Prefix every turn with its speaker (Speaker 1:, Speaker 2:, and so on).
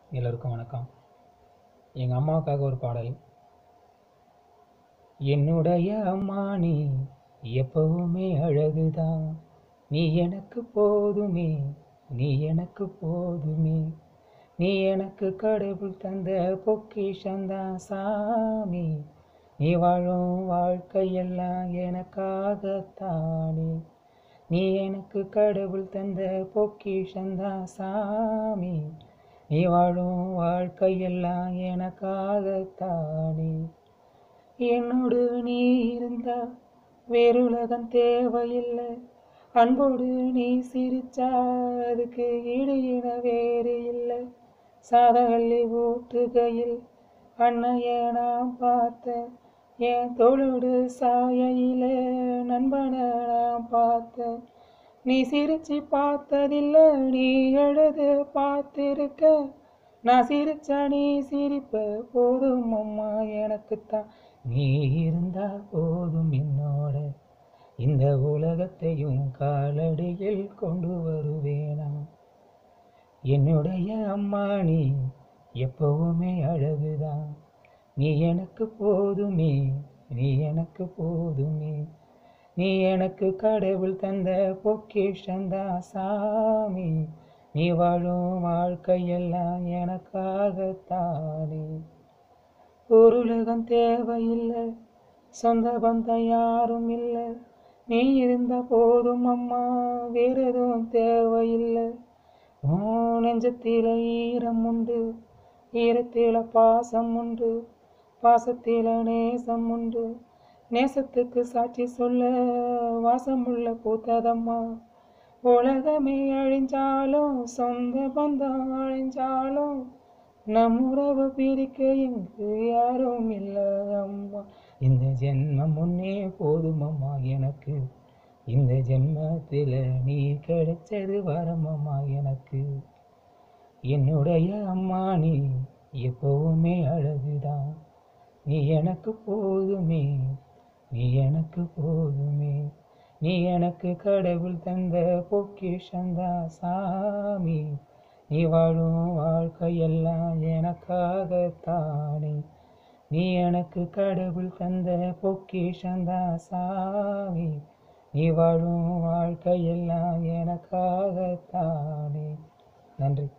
Speaker 1: எல்லோருக்கும் வணக்கம் எங்கள் அம்மாவுக்காக ஒரு பாடல் என்னுடைய அம்மா நீ எப்பவுமே அழகுதான் நீ எனக்கு போதுமே நீ எனக்கு போதுமே நீ எனக்கு கடவுள் தந்த பொக்கிஷந்தான் சாமி நீ வாழும் வாழ்க்கையெல்லாம் எனக்காகத்தானே நீ எனக்கு கடவுள் தந்த பொக்கிஷந்தான் சாமி நீ வாழும் வாழ்க்கையெல்லாம் எனக்காகத்தானே என்னோடு நீ இருந்தா வேறுலகம் தேவையில்லை அன்போடு நீ சிரிச்சா அதுக்கு ஈடு இண வேறு இல்லை சாதகல்லி ஊட்டுகையில் அன்னைய நான் பார்த்தேன் என் தோளோடு சாயையில நண்பனை நான் பார்த்தேன் நீ சிரிச்சு பார்த்ததில்ல நீ எழுது பார்த்திருக்க நான் சிரிச்சா நீ சிரிப்ப போதும் அம்மா எனக்குத்தான் நீ இருந்தா போதும் என்னோட இந்த உலகத்தையும் காலடியில் கொண்டு வருவேனா என்னுடைய அம்மா நீ எப்பவுமே அழகுதான் நீ எனக்கு போதுமே நீ எனக்கு போதுமே நீ எனக்கு கடவுள் தந்த பொக்கிஷந்தா சாமி நீ வாழும் வாழ்க்கையெல்லாம் எனக்காகத்தானே பொருளகம் தேவையில்லை சொந்த பந்தம் யாரும் இல்லை நீ இருந்த போதும் அம்மா வேற எதுவும் தேவையில்லை உன் நெஞ்சத்தில ஈரம் உண்டு ஈரத்தில பாசம் உண்டு பாசத்தில நேசம் உண்டு நேசத்துக்கு சாட்சி சொல்ல வாசமுள்ள பூத்ததம்மா உலகமே அழிஞ்சாலும் சொந்த பந்தம் அழிஞ்சாலும் நம் உறவு பிரிக்க இங்கு யாரும் இல்லை அம்மா இந்த ஜென்மம் முன்னே போதும் அம்மா எனக்கு இந்த ஜென்மத்தில் நீ கிடைச்சது வரமம்மா எனக்கு என்னுடைய அம்மா நீ எப்பவுமே அழகுதான் நீ எனக்கு போதுமே நீ எனக்கு போதுமே நீ எனக்கு கடவுள் தந்த பொக்கிஷந்தா சாமி நீ வாழும் வாழ்க்கையெல்லாம் எனக்காகத்தானே நீ எனக்கு கடவுள் தந்த பொக்கிஷந்தா சாமி நீ வாழும் வாழ்க்கையெல்லாம் எனக்காகத்தானே நன்றி